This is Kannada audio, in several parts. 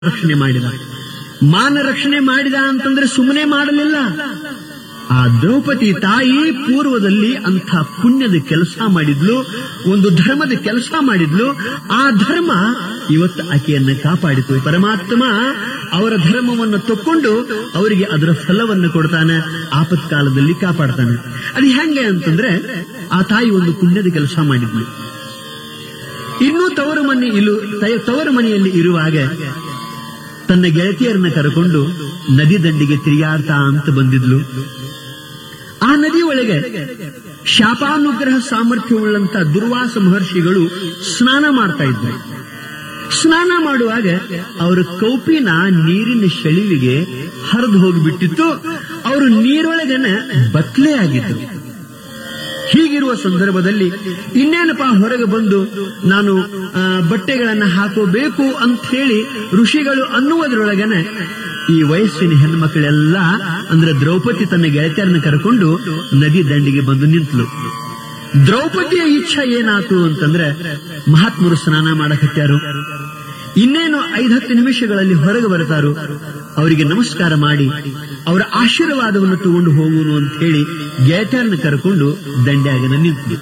ರಕ್ಷಣೆ ಮಾಡಿದ ಮಾನ ರಕ್ಷಣೆ ಮಾಡಿದ ಅಂತಂದ್ರೆ ಸುಮ್ಮನೆ ಮಾಡಲಿಲ್ಲ ಆ ದ್ರೌಪದಿ ತಾಯಿ ಪೂರ್ವದಲ್ಲಿ ಅಂಥ ಪುಣ್ಯದ ಕೆಲಸ ಮಾಡಿದ್ಲು ಒಂದು ಧರ್ಮದ ಕೆಲಸ ಮಾಡಿದ್ಲು ಆ ಧರ್ಮ ಇವತ್ತು ಆಕೆಯನ್ನ ಕಾಪಾಡಿತು ಪರಮಾತ್ಮ ಅವರ ಧರ್ಮವನ್ನು ತಕ್ಕೊಂಡು ಅವರಿಗೆ ಅದರ ಫಲವನ್ನು ಕೊಡ್ತಾನೆ ಆಪತ್ಕಾಲದಲ್ಲಿ ಕಾಪಾಡ್ತಾನೆ ಅದು ಹೆಂಗೆ ಅಂತಂದ್ರೆ ಆ ತಾಯಿ ಒಂದು ಪುಣ್ಯದ ಕೆಲಸ ಮಾಡಿದ್ಲು ಇನ್ನೂ ತವರು ಮನೆ ಇಲು ತವರು ಮನೆಯಲ್ಲಿ ಇರುವಾಗ ತನ್ನ ಗೆಳತಿಯರನ್ನ ಕರೆಕೊಂಡು ನದಿ ದಂಡಿಗೆ ತಿರುಗಾಡ್ತಾ ಅಂತ ಬಂದಿದ್ಲು ಆ ನದಿ ಒಳಗೆ ಶಾಪಾನುಗ್ರಹ ಸಾಮರ್ಥ್ಯವುಳ್ಳಂತ ದುರ್ವಾಸ ಮಹರ್ಷಿಗಳು ಸ್ನಾನ ಮಾಡ್ತಾ ಇದ್ರು ಸ್ನಾನ ಮಾಡುವಾಗ ಅವರ ಕೌಪಿನ ನೀರಿನ ಶೆಳಿವಿಗೆ ಹರಿದು ಹೋಗಿಬಿಟ್ಟಿತ್ತು ಅವರು ನೀರೊಳಗನ ಬತ್ಲೆ ಆಗಿದ್ರು ಹೀಗಿರುವ ಸಂದರ್ಭದಲ್ಲಿ ಇನ್ನೇನಪ್ಪ ಹೊರಗೆ ಬಂದು ನಾನು ಆ, ಬಟ್ಟೆಗಳನ್ನ ಹಾಕೋಬೇಕು ಅಂತ ಹೇಳಿ ಋಷಿಗಳು ಅನ್ನುವುದರೊಳಗನೆ ಈ ವಯಸ್ಸಿನ ಹೆಣ್ಮಕ್ಳೆಲ್ಲ ಅಂದ್ರೆ ದ್ರೌಪದಿ ತನ್ನ ಗೆಳತಿಯರನ್ನ ಕರ್ಕೊಂಡು ನದಿ ದಂಡಿಗೆ ಬಂದು ನಿಂತಳು ದ್ರೌಪದಿಯ ಇಚ್ಛೆ ಏನಾತು ಅಂತಂದ್ರೆ ಮಹಾತ್ಮರು ಸ್ನಾನ ಮಾಡಕತ್ಯಾರು ಇನ್ನೇನು ಐದತ್ತು ನಿಮಿಷಗಳಲ್ಲಿ ಹೊರಗೆ ಬರ್ತಾರು ಅವರಿಗೆ ನಮಸ್ಕಾರ ಮಾಡಿ ಅವರ ಆಶೀರ್ವಾದವನ್ನು ತಗೊಂಡು ಹೋಗುವುದು ಅಂತ ಹೇಳಿ ಗೆಳತಿಯರನ್ನ ಕರ್ಕೊಂಡು ದಂಡ್ಯಾಗನ ನಿಂತರು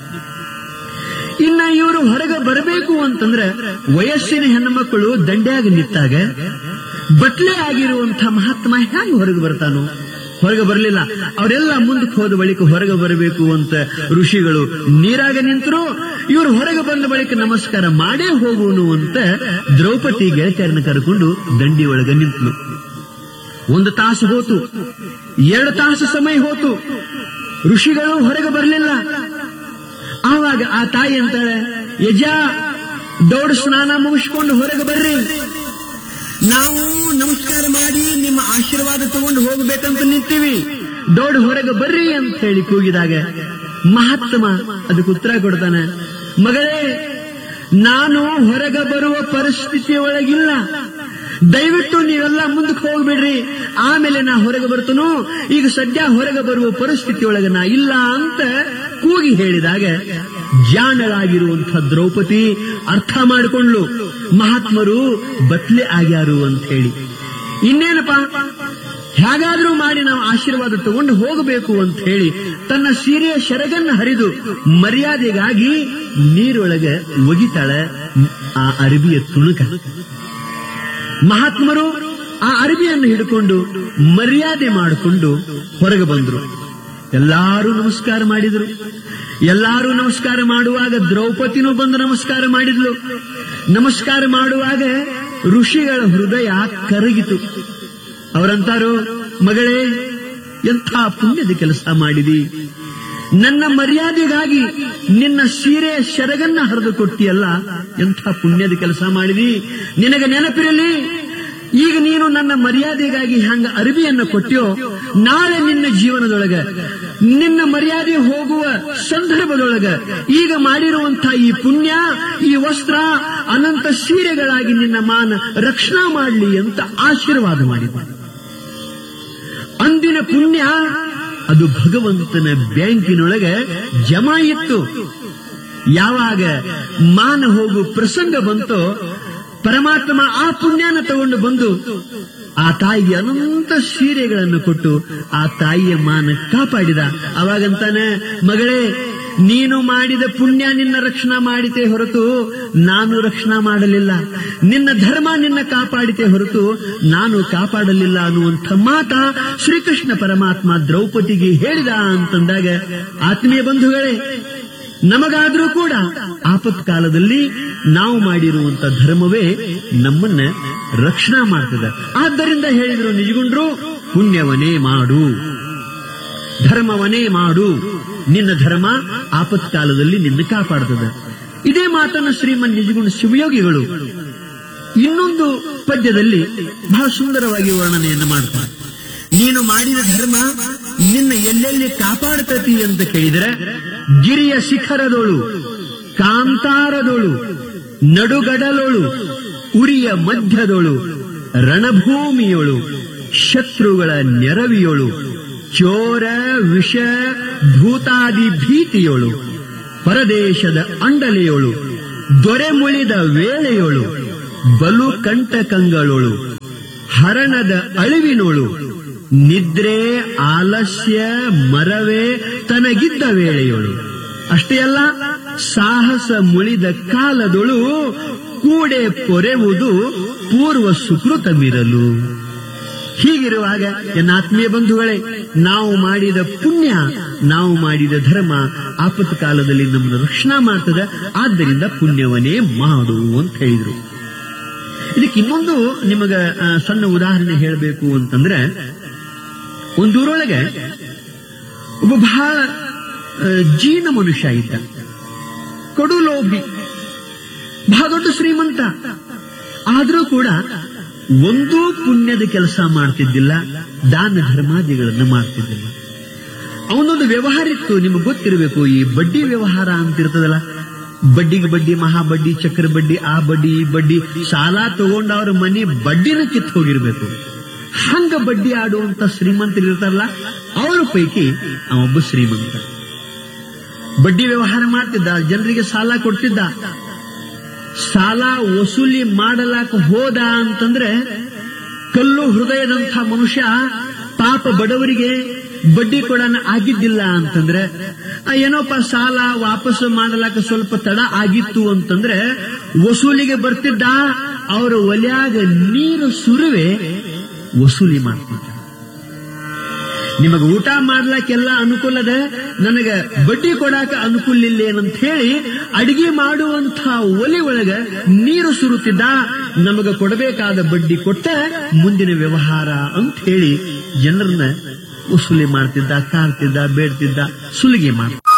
ಇನ್ನ ಇವರು ಹೊರಗೆ ಬರಬೇಕು ಅಂತಂದ್ರೆ ವಯಸ್ಸಿನ ಹೆಣ್ಣುಮಕ್ಕಳು ದಂಡ್ಯಾಗ ನಿಂತಾಗ ಬಟ್ಲೆ ಆಗಿರುವಂತ ಮಹಾತ್ಮ ಹ್ಯಾಂಗ ಹೊರಗೆ ಬರ್ತಾನೋ ಹೊರಗೆ ಬರಲಿಲ್ಲ ಅವರೆಲ್ಲ ಮುಂದಕ್ಕೆ ಹೋದ ಬಳಿಕ ಹೊರಗೆ ಬರಬೇಕು ಅಂತ ಋಷಿಗಳು ನೀರಾಗ ನಿಂತರು ಇವರು ಹೊರಗೆ ಬಂದ ಬಳಿಕ ನಮಸ್ಕಾರ ಮಾಡೇ ಹೋಗುವನು ಅಂತ ದ್ರೌಪದಿ ಗೆಳತಿಯರನ್ನ ಕರ್ಕೊಂಡು ದಂಡಿ ಒಳಗೆ ನಿಂತಲು ಒಂದು ತಾಸು ಹೋತು ಎರಡು ತಾಸು ಸಮಯ ಹೋತು ಋಷಿಗಳು ಹೊರಗೆ ಬರಲಿಲ್ಲ ಆವಾಗ ಆ ತಾಯಿ ಅಂತಾಳೆ ಯಜ ದೌಡ್ ಸ್ನಾನ ಮುಗಿಸ್ಕೊಂಡು ಹೊರಗೆ ಬರ್ರಿ ನಾವು ನಮಸ್ಕಾರ ಮಾಡಿ ನಿಮ್ಮ ಆಶೀರ್ವಾದ ತಗೊಂಡು ಹೋಗ್ಬೇಕಂತ ನಿಂತೀವಿ ದೌಡ್ ಹೊರಗೆ ಬರ್ರಿ ಅಂತ ಹೇಳಿ ಕೂಗಿದಾಗ ಮಹಾತ್ಮ ಅದಕ್ಕೆ ಉತ್ತರ ಕೊಡ್ತಾನೆ ಮಗಳೇ ನಾನು ಹೊರಗೆ ಬರುವ ಪರಿಸ್ಥಿತಿ ಒಳಗಿಲ್ಲ ದಯವಿಟ್ಟು ನೀವೆಲ್ಲ ಮುಂದಕ್ಕೆ ಹೋಗ್ಬಿಡ್ರಿ ಆಮೇಲೆ ನಾ ಹೊರಗೆ ಬರ್ತನು ಈಗ ಸದ್ಯ ಹೊರಗೆ ಬರುವ ಪರಿಸ್ಥಿತಿ ಒಳಗೆ ನಾ ಇಲ್ಲ ಅಂತ ಕೂಗಿ ಹೇಳಿದಾಗ ಜಾಣರಾಗಿರುವಂಥ ದ್ರೌಪದಿ ಅರ್ಥ ಮಾಡಿಕೊಂಡ್ಲು ಮಹಾತ್ಮರು ಬತ್ಲೆ ಆಗ್ಯಾರು ಅಂತ ಹೇಳಿ ಇನ್ನೇನಪ್ಪ ಹೇಗಾದ್ರೂ ಮಾಡಿ ನಾವು ಆಶೀರ್ವಾದ ತಗೊಂಡು ಹೋಗಬೇಕು ಅಂತ ಹೇಳಿ ತನ್ನ ಸೀರೆಯ ಶರಗನ್ನ ಹರಿದು ಮರ್ಯಾದೆಗಾಗಿ ನೀರೊಳಗೆ ಒಗಿತಾಳ ಆ ಅರಬಿಯ ತುಣುಕ ಮಹಾತ್ಮರು ಆ ಅರಬಿಯನ್ನು ಹಿಡ್ಕೊಂಡು ಮರ್ಯಾದೆ ಮಾಡಿಕೊಂಡು ಹೊರಗೆ ಬಂದ್ರು ಎಲ್ಲಾರು ನಮಸ್ಕಾರ ಮಾಡಿದ್ರು ಎಲ್ಲಾರು ನಮಸ್ಕಾರ ಮಾಡುವಾಗ ದ್ರೌಪದಿನೂ ಬಂದು ನಮಸ್ಕಾರ ಮಾಡಿದ್ಲು ನಮಸ್ಕಾರ ಮಾಡುವಾಗ ಋಷಿಗಳ ಹೃದಯ ಕರಗಿತು ಅವರಂತಾರು ಮಗಳೇ ಎಂಥ ಪುಣ್ಯದ ಕೆಲಸ ಮಾಡಿದಿ ನನ್ನ ಮರ್ಯಾದೆಗಾಗಿ ನಿನ್ನ ಸೀರೆ ಶರಗನ್ನ ಹರಿದು ಕೊಟ್ಟಿಯಲ್ಲ ಎಂಥ ಪುಣ್ಯದ ಕೆಲಸ ಮಾಡಿದಿ ನಿನಗೆ ನೆನಪಿರಲಿ ಈಗ ನೀನು ನನ್ನ ಮರ್ಯಾದೆಗಾಗಿ ಹಂಗ ಅರಬಿಯನ್ನು ಕೊಟ್ಟಿಯೋ ನಾಳೆ ನಿನ್ನ ಜೀವನದೊಳಗ ನಿನ್ನ ಮರ್ಯಾದೆ ಹೋಗುವ ಸಂದರ್ಭದೊಳಗ ಈಗ ಮಾಡಿರುವಂತಹ ಈ ಪುಣ್ಯ ಈ ವಸ್ತ್ರ ಅನಂತ ಸೀರೆಗಳಾಗಿ ನಿನ್ನ ಮಾನ ರಕ್ಷಣಾ ಮಾಡಲಿ ಅಂತ ಆಶೀರ್ವಾದ ಮಾಡಿದ ಅಂದಿನ ಪುಣ್ಯ ಅದು ಭಗವಂತನ ಬ್ಯಾಂಕಿನೊಳಗೆ ಜಮಾ ಇತ್ತು ಯಾವಾಗ ಮಾನ ಹೋಗು ಪ್ರಸಂಗ ಬಂತೋ ಪರಮಾತ್ಮ ಆ ಪುಣ್ಯನ ತಗೊಂಡು ಬಂದು ಆ ತಾಯಿಗೆ ಅನಂತ ಸೀರೆಗಳನ್ನು ಕೊಟ್ಟು ಆ ತಾಯಿಯ ಮಾನ ಕಾಪಾಡಿದ ಅವಾಗಂತಾನೆ ಮಗಳೇ ನೀನು ಮಾಡಿದ ಪುಣ್ಯ ನಿನ್ನ ರಕ್ಷಣಾ ಮಾಡಿತೆ ಹೊರತು ನಾನು ರಕ್ಷಣಾ ಮಾಡಲಿಲ್ಲ ನಿನ್ನ ಧರ್ಮ ನಿನ್ನ ಕಾಪಾಡಿತೆ ಹೊರತು ನಾನು ಕಾಪಾಡಲಿಲ್ಲ ಅನ್ನುವಂಥ ಮಾತ ಶ್ರೀಕೃಷ್ಣ ಪರಮಾತ್ಮ ದ್ರೌಪದಿಗೆ ಹೇಳಿದ ಅಂತಂದಾಗ ಆತ್ಮೀಯ ಬಂಧುಗಳೇ ನಮಗಾದ್ರೂ ಕೂಡ ಆಪತ್ಕಾಲದಲ್ಲಿ ನಾವು ಮಾಡಿರುವಂತ ಧರ್ಮವೇ ನಮ್ಮನ್ನ ರಕ್ಷಣಾ ಮಾಡ್ತದೆ ಆದ್ದರಿಂದ ಹೇಳಿದ್ರು ನಿಜಗುಂಡ್ರು ಪುಣ್ಯವನೇ ಮಾಡು ಧರ್ಮವನೇ ಮಾಡು ನಿನ್ನ ಧರ್ಮ ಆಪತ್ಕಾಲದಲ್ಲಿ ನಿನ್ನ ಕಾಪಾಡ್ತದೆ ಇದೇ ಮಾತನ್ನು ಶ್ರೀಮನ್ ನಿಜಗುಂಡ ಶಿವಯೋಗಿಗಳು ಇನ್ನೊಂದು ಪದ್ಯದಲ್ಲಿ ಬಹಳ ಸುಂದರವಾಗಿ ವರ್ಣನೆಯನ್ನು ಮಾಡ್ತಾರೆ ನೀನು ಮಾಡಿದ ಧರ್ಮ ನಿನ್ನ ಎಲ್ಲೆಲ್ಲಿ ಕಾಪಾಡ್ತತಿ ಅಂತ ಕೇಳಿದರೆ ಗಿರಿಯ ಶಿಖರದೋಳು ಕಾಂತಾರದೋಳು ನಡುಗಡಲೋಳು ಉರಿಯ ಮಧ್ಯದೋಳು ರಣಭೂಮಿಯೋಳು ಶತ್ರುಗಳ ನೆರವಿಯೋಳು ಚೋರ ವಿಷ ಭೂತಾದಿ ಭೀತಿಯೋಳು ಪರದೇಶದ ಅಂಡಲೆಯೋಳು ದೊರೆ ಮುಳಿದ ವೇಳೆಯೋಳು ಬಲು ಕಂಟಕಂಗಳೋಳು ಹರಣದ ಅಳಿವಿನೋಳು ನಿದ್ರೆ ಆಲಸ್ಯ ಮರವೇ ತನಗಿದ್ದ ವೇಳೆಯೋಳು ಅಷ್ಟೇ ಅಲ್ಲ ಸಾಹಸ ಮುಳಿದ ಕಾಲದೊಳು ಕೂಡೆ ಪೊರೆವುದು ಪೂರ್ವ ಸುಕೃತವಿರಲು ಹೀಗಿರುವಾಗ ಎನ್ನ ಆತ್ಮೀಯ ಬಂಧುಗಳೇ ನಾವು ಮಾಡಿದ ಪುಣ್ಯ ನಾವು ಮಾಡಿದ ಧರ್ಮ ಆಪತ್ತು ಕಾಲದಲ್ಲಿ ನಮ್ಮನ್ನು ರಕ್ಷಣಾ ಮಾಡ್ತದೆ ಆದ್ದರಿಂದ ಪುಣ್ಯವನ್ನೇ ಮಾಡು ಅಂತ ಹೇಳಿದ್ರು ಇದಕ್ಕೆ ಇನ್ನೊಂದು ನಿಮಗ ಆ, ಸಣ್ಣ ಉದಾಹರಣೆ ಹೇಳಬೇಕು ಅಂತಂದ್ರೆ ಒಂದೂರೊಳಗೆ ಒಬ್ಬ ಬಹಳ ಆ, ಜೀನ ಮನುಷ್ಯ ಇದ್ದ ಕಡು ಲೋಭಿ ಬಹಳ ದೊಡ್ಡ ಶ್ರೀಮಂತ ಆದರೂ ಕೂಡ ಒಂದೂ ಪುಣ್ಯದ ಕೆಲಸ ಮಾಡ್ತಿದ್ದಿಲ್ಲ ದಾನ ಧರ್ಮಾದಿಗಳನ್ನು ಮಾಡ್ತಿದ್ದಿಲ್ಲ ಅವನೊಂದು ವ್ಯವಹಾರ ಇತ್ತು ನಿಮಗೆ ಗೊತ್ತಿರಬೇಕು ಈ ಬಡ್ಡಿ ವ್ಯವಹಾರ ಅಂತಿರ್ತದಲ್ಲ ಬಡ್ಡಿಗೆ ಬಡ್ಡಿ ಮಹಾ ಬಡ್ಡಿ ಚಕ್ರ ಬಡ್ಡಿ ಆ ಬಡ್ಡಿ ಈ ಬಡ್ಡಿ ಸಾಲ ತಗೊಂಡು ಅವ್ರ ಮನೆ ಬಡ್ಡಿನ ಕಿತ್ತು ಹೋಗಿರ್ಬೇಕು ಹಂಗ ಬಡ್ಡಿ ಆಡುವಂತ ಶ್ರೀಮಂತರು ಇರ್ತಾರಲ್ಲ ಅವರ ಪೈಕಿ ಅವೊಬ್ಬ ಶ್ರೀಮಂತ ಬಡ್ಡಿ ವ್ಯವಹಾರ ಮಾಡ್ತಿದ್ದ ಜನರಿಗೆ ಸಾಲ ಕೊಡ್ತಿದ್ದ ಸಾಲ ವಸೂಲಿ ಮಾಡಲಾಕ ಹೋದ ಅಂತಂದ್ರೆ ಕಲ್ಲು ಹೃದಯದಂಥ ಮನುಷ್ಯ ಪಾಪ ಬಡವರಿಗೆ ಬಡ್ಡಿ ಕೊಡನ ಆಗಿದ್ದಿಲ್ಲ ಅಂತಂದ್ರೆ ಆ, ಏನೋಪ್ಪ ಸಾಲ ವಾಪಸ್ ಮಾಡಲಾಕ ಸ್ವಲ್ಪ ತಡ ಆಗಿತ್ತು ಅಂತಂದ್ರೆ ವಸೂಲಿಗೆ ಬರ್ತಿದ್ದ ಅವರ ಒಲ್ಯಾಗ ನೀರು ಸುರುವೆ ವಸೂಲಿ ಮಾಡ್ತಿದ್ದ ನಿಮಗ ಊಟ ಮಾಡ್ಲಾಕೆಲ್ಲ ಅನುಕೂಲದ ನನಗ ಬಡ್ಡಿ ಕೊಡಾಕ ಅನುಕೂಲ ಇಲ್ಲ ಏನಂತ ಹೇಳಿ ಅಡಿಗೆ ಮಾಡುವಂತ ಒಲೆ ಒಳಗ ನೀರು ಸುರುತ್ತಿದ್ದ ನಮಗ ಕೊಡಬೇಕಾದ ಬಡ್ಡಿ ಕೊಟ್ಟ ಮುಂದಿನ ವ್ಯವಹಾರ ಅಂತ ಹೇಳಿ ಜನರನ್ನ ವಸೂಲಿ ಮಾಡ್ತಿದ್ದ ಕಾಡ್ತಿದ್ದ ಬೇಡ್ತಿದ್ದ ಸುಲಿಗೆ ಮಾಡ್ತಿದ್ದ